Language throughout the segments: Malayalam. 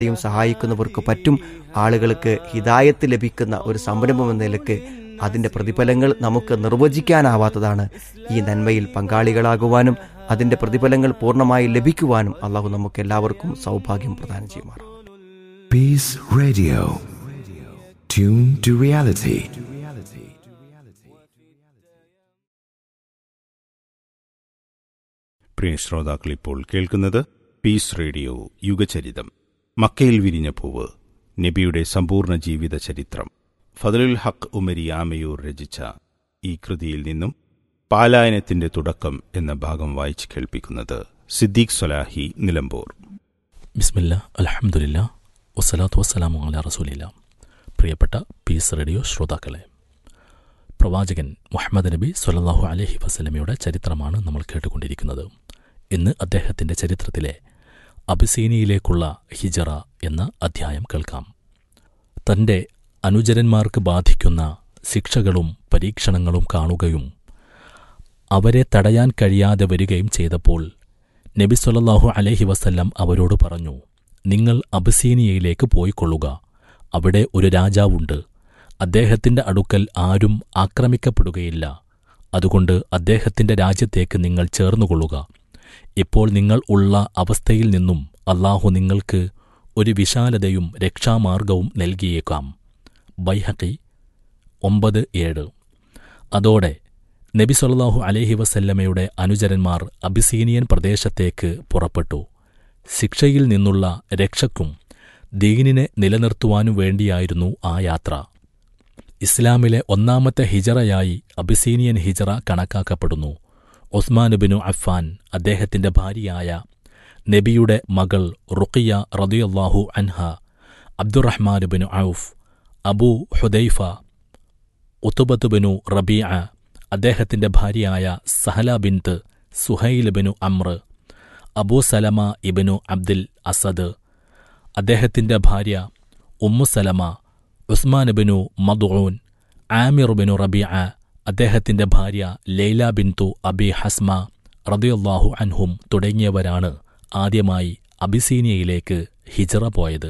യും സഹായിക്കുന്നവർക്ക് പറ്റും ആളുകൾക്ക് ഹിതായത്ത് ലഭിക്കുന്ന ഒരു സംരംഭം എന്ന നിലക്ക് അതിൻ്റെ പ്രതിഫലങ്ങൾ നമുക്ക് നിർവചിക്കാനാവാത്തതാണ് ഈ നന്മയിൽ പങ്കാളികളാകുവാനും അതിൻ്റെ പ്രതിഫലങ്ങൾ പൂർണ്ണമായി ലഭിക്കുവാനും അള്ളാഹു നമുക്ക് എല്ലാവർക്കും സൗഭാഗ്യം പ്രദാനം ചെയ്യുമാറാം Peace Radio. Tune to reality. പ്രിയ ശ്രോതാക്കൾ ഇപ്പോൾ കേൾക്കുന്നത് പീസ് റേഡിയോ യുഗചരിതം മക്കയിൽ വിരിഞ്ഞ പൂവ് നബിയുടെ സമ്പൂർണ്ണ ജീവിത ചരിത്രം ഫതലുൽ ഹക്ക് ഉമരി ആമയൂർ രചിച്ച ഈ കൃതിയിൽ നിന്നും പാലായനത്തിന്റെ തുടക്കം എന്ന ഭാഗം വായിച്ചു കേൾപ്പിക്കുന്നത് സിദ്ദീഖ് സൊലാഹി നിലമ്പൂർ ബിസ്മില്ല അലഹമുല്ല വസ്സലാത്തു വസ്സലാമു അല റസൂലില്ല പ്രിയപ്പെട്ട പീസ് റേഡിയോ ശ്രോതാക്കളെ പ്രവാചകൻ മുഹമ്മദ് നബി സൊല്ലാഹു അലഹി വസ്ലമയുടെ ചരിത്രമാണ് നമ്മൾ കേട്ടുകൊണ്ടിരിക്കുന്നത് ഇന്ന് അദ്ദേഹത്തിൻ്റെ ചരിത്രത്തിലെ അബിസീനിയിലേക്കുള്ള ഹിജറ എന്ന അധ്യായം കേൾക്കാം തൻ്റെ അനുചരന്മാർക്ക് ബാധിക്കുന്ന ശിക്ഷകളും പരീക്ഷണങ്ങളും കാണുകയും അവരെ തടയാൻ കഴിയാതെ വരികയും ചെയ്തപ്പോൾ നബി സൊല്ലാഹു അലഹി വസല്ലം അവരോട് പറഞ്ഞു നിങ്ങൾ അബസീനിയയിലേക്ക് പോയിക്കൊള്ളുക അവിടെ ഒരു രാജാവുണ്ട് അദ്ദേഹത്തിന്റെ അടുക്കൽ ആരും ആക്രമിക്കപ്പെടുകയില്ല അതുകൊണ്ട് അദ്ദേഹത്തിന്റെ രാജ്യത്തേക്ക് നിങ്ങൾ ചേർന്നുകൊള്ളുക ഇപ്പോൾ നിങ്ങൾ ഉള്ള അവസ്ഥയിൽ നിന്നും അള്ളാഹു നിങ്ങൾക്ക് ഒരു വിശാലതയും രക്ഷാമാർഗവും നൽകിയേക്കാം ബൈഹക്കി ഒമ്പത് ഏഴ് അതോടെ നബി സൊല്ലാഹു അലഹി വസല്ലമയുടെ അനുചരന്മാർ അബിസീനിയൻ പ്രദേശത്തേക്ക് പുറപ്പെട്ടു ശിക്ഷയിൽ നിന്നുള്ള രക്ഷയ്ക്കും ദീനിനെ നിലനിർത്തുവാനും വേണ്ടിയായിരുന്നു ആ യാത്ര ഇസ്ലാമിലെ ഒന്നാമത്തെ ഹിജറയായി അബിസീനിയൻ ഹിജറ കണക്കാക്കപ്പെടുന്നു ഉസ്മാൻ ബിനു അഫ്ഫാൻ അദ്ദേഹത്തിന്റെ ഭാര്യയായ നബിയുടെ മകൾ റുഖിയ റദിയല്ലാഹു അൻഹ അബ്ദുറഹ്മാൻ ബിനു ഔഫ് അബൂ ഹുദൈഫ ഉത്തുബത്ത് ബിനു റബീഅ അദ്ദേഹത്തിന്റെ ഭാര്യയായ സഹല ബിൻത്ത് Suhail Ibn Amr Abu Salama Ibn Abdil Asad അദ്ദേഹത്തിന്റെ ഭാര്യ Umm Salama Uthman Ibn Madhun Amir Ibn Rabia അദ്ദേഹത്തിന്റെ ഭാര്യ ലൈല ബിൻതു അബി ഹസ്മ റദിയുല്ലാഹു അൻഹും തുടങ്ങിയവരാണ് ആദ്യമായി അബിസീനിയയിലേക്ക് ഹിജറ പോയത്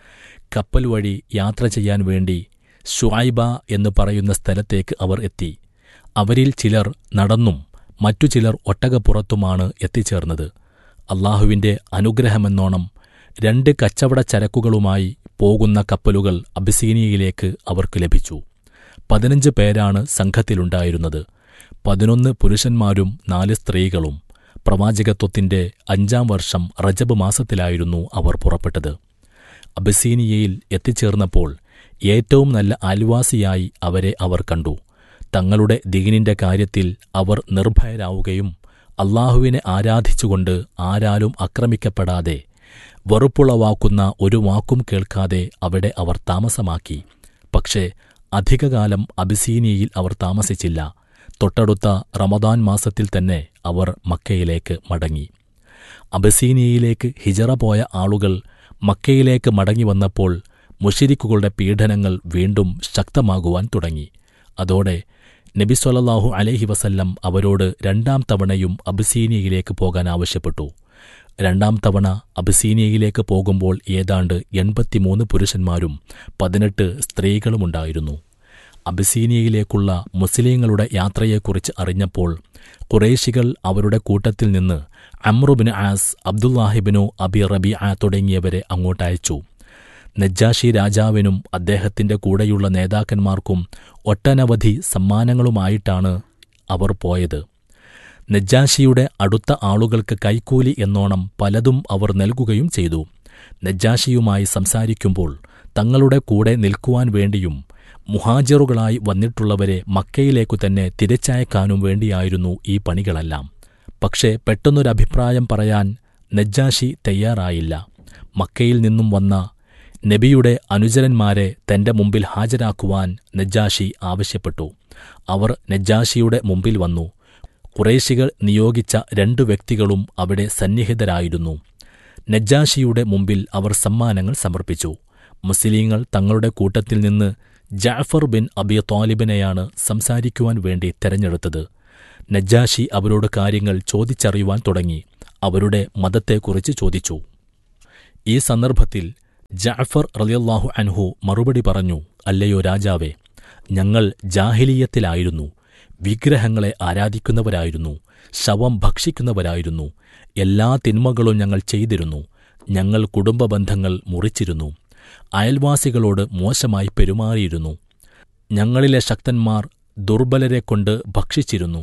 കപ്പൽ വഴി യാത്ര ചെയ്യാൻ വേണ്ടി ഷുഐബ എന്ന് പറയുന്ന സ്ഥലത്തേക്ക് അവർ എത്തി അവരിൽ ചിലർ നടന്നും മറ്റു ചിലർ ഒട്ടകപ്പുറത്തുമാണ് എത്തിച്ചേർന്നത് അള്ളാഹുവിന്റെ അനുഗ്രഹമെന്നോണം രണ്ട് കച്ചവട ചരക്കുകളുമായി പോകുന്ന കപ്പലുകൾ അബിസീനിയയിലേക്ക് അവർക്ക് ലഭിച്ചു പതിനഞ്ച് പേരാണ് സംഘത്തിലുണ്ടായിരുന്നത് പതിനൊന്ന് പുരുഷന്മാരും നാല് സ്ത്രീകളും പ്രവാചകത്വത്തിന്റെ അഞ്ചാം വർഷം റജബ് മാസത്തിലായിരുന്നു അവർ പുറപ്പെട്ടത് അബസീനിയയിൽ എത്തിച്ചേർന്നപ്പോൾ ഏറ്റവും നല്ല അയൽവാസിയായി അവരെ അവർ കണ്ടു തങ്ങളുടെ ദീനിന്റെ കാര്യത്തിൽ അവർ നിർഭയരാവുകയും അള്ളാഹുവിനെ ആരാധിച്ചുകൊണ്ട് ആരാലും ആക്രമിക്കപ്പെടാതെ വെറുപ്പുളവാക്കുന്ന ഒരു വാക്കും കേൾക്കാതെ അവിടെ അവർ താമസമാക്കി പക്ഷേ അധികകാലം അബിസീനിയയിൽ അവർ താമസിച്ചില്ല തൊട്ടടുത്ത റമദാൻ മാസത്തിൽ തന്നെ അവർ മക്കയിലേക്ക് മടങ്ങി അബസീനിയയിലേക്ക് ഹിജറ പോയ ആളുകൾ മക്കയിലേക്ക് മടങ്ങി വന്നപ്പോൾ മുഷിരിക്കുകളുടെ പീഡനങ്ങൾ വീണ്ടും ശക്തമാകുവാൻ തുടങ്ങി അതോടെ നബി സൊല്ലാഹു അലഹി വസല്ലം അവരോട് രണ്ടാം തവണയും അബിസീനിയയിലേക്ക് പോകാൻ ആവശ്യപ്പെട്ടു രണ്ടാം തവണ അബിസീനിയയിലേക്ക് പോകുമ്പോൾ ഏതാണ്ട് എൺപത്തിമൂന്ന് പുരുഷന്മാരും പതിനെട്ട് സ്ത്രീകളുമുണ്ടായിരുന്നു അബിസീനിയയിലേക്കുള്ള മുസ്ലിങ്ങളുടെ യാത്രയെക്കുറിച്ച് അറിഞ്ഞപ്പോൾ കുറേശികൾ അവരുടെ കൂട്ടത്തിൽ നിന്ന് അമ്രുബിന് ആസ് അബ്ദുല്ലാഹിബിനു അബി റബി ആ തുടങ്ങിയവരെ അങ്ങോട്ടയച്ചു നജ്ജാഷി രാജാവിനും അദ്ദേഹത്തിന്റെ കൂടെയുള്ള നേതാക്കന്മാർക്കും ഒട്ടനവധി സമ്മാനങ്ങളുമായിട്ടാണ് അവർ പോയത് നജ്ജാഷിയുടെ അടുത്ത ആളുകൾക്ക് കൈക്കൂലി എന്നോണം പലതും അവർ നൽകുകയും ചെയ്തു നജ്ജാഷിയുമായി സംസാരിക്കുമ്പോൾ തങ്ങളുടെ കൂടെ നിൽക്കുവാൻ വേണ്ടിയും മുഹാജിറുകളായി വന്നിട്ടുള്ളവരെ മക്കയിലേക്കു തന്നെ തിരിച്ചയക്കാനും വേണ്ടിയായിരുന്നു ഈ പണികളെല്ലാം പക്ഷേ പെട്ടെന്നൊരഭിപ്രായം പറയാൻ നജ്ജാഷി തയ്യാറായില്ല മക്കയിൽ നിന്നും വന്ന നബിയുടെ അനുചരന്മാരെ തന്റെ മുമ്പിൽ ഹാജരാക്കുവാൻ നജ്ജാഷി ആവശ്യപ്പെട്ടു അവർ നജ്ജാഷിയുടെ മുമ്പിൽ വന്നു കുറേശികൾ നിയോഗിച്ച രണ്ടു വ്യക്തികളും അവിടെ സന്നിഹിതരായിരുന്നു നജ്ജാഷിയുടെ മുമ്പിൽ അവർ സമ്മാനങ്ങൾ സമർപ്പിച്ചു മുസ്ലിങ്ങൾ തങ്ങളുടെ കൂട്ടത്തിൽ നിന്ന് ജാഫർ ബിൻ അബി താലിബിനെയാണ് സംസാരിക്കുവാൻ വേണ്ടി തെരഞ്ഞെടുത്തത് നജ്ജാഷി അവരോട് കാര്യങ്ങൾ ചോദിച്ചറിയുവാൻ തുടങ്ങി അവരുടെ മതത്തെക്കുറിച്ച് ചോദിച്ചു ഈ സന്ദർഭത്തിൽ ജഅഫർ റളിയല്ലാഹു അൻഹു മറുപടി പറഞ്ഞു അല്ലയോ രാജാവേ ഞങ്ങൾ ജാഹിലീയത്തിലായിരുന്നു വിഗ്രഹങ്ങളെ ആരാധിക്കുന്നവരായിരുന്നു ശവം ഭക്ഷിക്കുന്നവരായിരുന്നു എല്ലാ തിന്മകളും ഞങ്ങൾ ചെയ്തിരുന്നു ഞങ്ങൾ കുടുംബ ബന്ധങ്ങൾ മുറിച്ചിരുന്നു അയൽവാസികളോട് മോശമായി പെരുമാറിയിരുന്നു ഞങ്ങളിലെ ശക്തന്മാർ ദുർബലരെക്കൊണ്ട് ഭക്ഷിച്ചിരുന്നു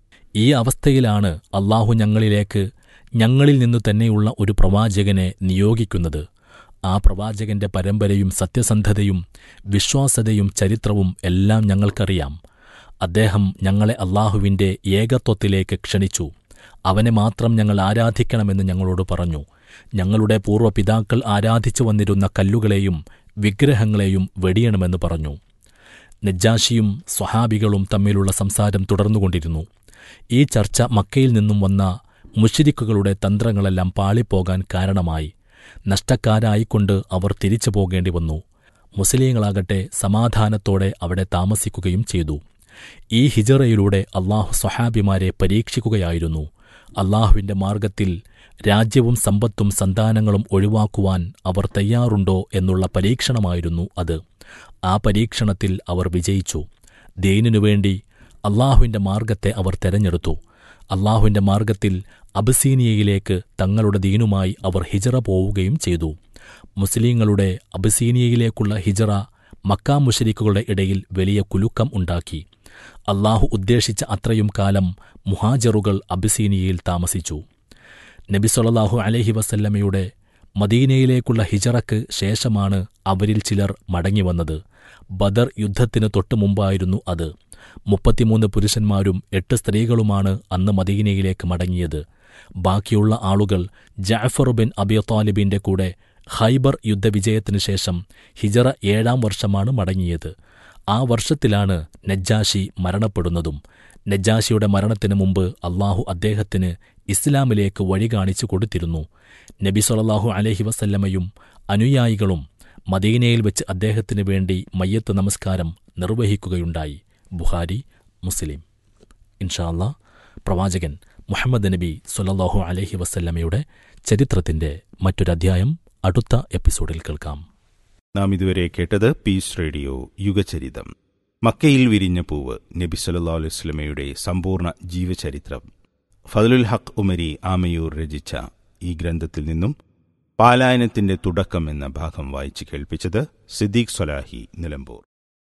ഈ അവസ്ഥയിലാണ് അള്ളാഹു ഞങ്ങളിലേക്ക് ഞങ്ങളിൽ നിന്നു തന്നെയുള്ള ഒരു പ്രവാചകനെ നിയോഗിക്കുന്നത് ആ പ്രവാചകന്റെ പരമ്പരയും സത്യസന്ധതയും വിശ്വാസതയും ചരിത്രവും എല്ലാം ഞങ്ങൾക്കറിയാം അദ്ദേഹം ഞങ്ങളെ അള്ളാഹുവിന്റെ ഏകത്വത്തിലേക്ക് ക്ഷണിച്ചു അവനെ മാത്രം ഞങ്ങൾ ആരാധിക്കണമെന്ന് ഞങ്ങളോട് പറഞ്ഞു ഞങ്ങളുടെ പൂർവ്വപിതാക്കൾ ആരാധിച്ചു വന്നിരുന്ന കല്ലുകളെയും വിഗ്രഹങ്ങളെയും വെടിയണമെന്ന് പറഞ്ഞു നജ്ജാഷിയും സ്വഹാബികളും തമ്മിലുള്ള സംസാരം തുടർന്നുകൊണ്ടിരുന്നു ഈ ചർച്ച മക്കയിൽ നിന്നും വന്ന മുഷിരിക്കുകളുടെ തന്ത്രങ്ങളെല്ലാം പാളിപ്പോകാൻ കാരണമായി നഷ്ടക്കാരായിക്കൊണ്ട് അവർ തിരിച്ചു പോകേണ്ടി വന്നു മുസ്ലിങ്ങളാകട്ടെ സമാധാനത്തോടെ അവിടെ താമസിക്കുകയും ചെയ്തു ഈ ഹിജറയിലൂടെ അള്ളാഹു സ്വഹാബിമാരെ പരീക്ഷിക്കുകയായിരുന്നു അള്ളാഹുവിന്റെ മാർഗത്തിൽ രാജ്യവും സമ്പത്തും സന്താനങ്ങളും ഒഴിവാക്കുവാൻ അവർ തയ്യാറുണ്ടോ എന്നുള്ള പരീക്ഷണമായിരുന്നു അത് ആ പരീക്ഷണത്തിൽ അവർ വിജയിച്ചു ദീനിനു വേണ്ടി അള്ളാഹുവിന്റെ മാർഗത്തെ അവർ തെരഞ്ഞെടുത്തു അള്ളാഹുവിന്റെ മാർഗത്തിൽ അബസീനിയയിലേക്ക് തങ്ങളുടെ ദീനുമായി അവർ ഹിജറ പോവുകയും ചെയ്തു മുസ്ലിങ്ങളുടെ അബസീനിയയിലേക്കുള്ള ഹിജറ മക്കാ മുഷരിക്കുകളുടെ ഇടയിൽ വലിയ കുലുക്കം ഉണ്ടാക്കി അള്ളാഹു ഉദ്ദേശിച്ച അത്രയും കാലം മുഹാജറുകൾ അബസീനിയയിൽ താമസിച്ചു നബി സൊല്ലാഹു അലഹി വസല്ലമയുടെ മദീനയിലേക്കുള്ള ഹിജറക്ക് ശേഷമാണ് അവരിൽ ചിലർ മടങ്ങിവന്നത് ബദർ യുദ്ധത്തിന് തൊട്ടു മുമ്പായിരുന്നു അത് മുപ്പത്തിമൂന്ന് പുരുഷന്മാരും എട്ട് സ്ത്രീകളുമാണ് അന്ന് മദീനയിലേക്ക് മടങ്ങിയത് ബാക്കിയുള്ള ആളുകൾ ജാഫർ ബിൻ അബി താലിബിന്റെ കൂടെ ഹൈബർ യുദ്ധവിജയത്തിനു ശേഷം ഹിജറ ഏഴാം വർഷമാണ് മടങ്ങിയത് ആ വർഷത്തിലാണ് നജ്ജാഷി മരണപ്പെടുന്നതും നജ്ജാഷിയുടെ മരണത്തിനു മുമ്പ് അള്ളാഹു അദ്ദേഹത്തിന് ഇസ്ലാമിലേക്ക് വഴി കാണിച്ചു കൊടുത്തിരുന്നു നബി സൊല്ലാഹു അലഹി വസല്ലമയും അനുയായികളും മദീനയിൽ വെച്ച് അദ്ദേഹത്തിനു വേണ്ടി മയ്യത്ത് നമസ്കാരം നിർവഹിക്കുകയുണ്ടായി ബുഹാരി മുസ്ലിം ഇൻഷാല്ല പ്രവാചകൻ മുഹമ്മദ് നബി സൊല്ലാഹു അലഹി വസല്ലമയുടെ ചരിത്രത്തിന്റെ മറ്റൊരധ്യായം അടുത്ത എപ്പിസോഡിൽ കേൾക്കാം നാം ഇതുവരെ കേട്ടത് പീസ് റേഡിയോ യുഗചരിതം മക്കയിൽ വിരിഞ്ഞ പൂവ് നബി സല്ലാ അലൈസ്ലമയുടെ സമ്പൂർണ്ണ ജീവചരിത്രം ഫതലുൽ ഹക്ക് ഉമരി ആമയൂർ രചിച്ച ഈ ഗ്രന്ഥത്തിൽ നിന്നും പാലായനത്തിന്റെ തുടക്കം എന്ന ഭാഗം വായിച്ചു കേൾപ്പിച്ചത് സിദ്ദീഖ് സൊലാഹി നിലമ്പൂർ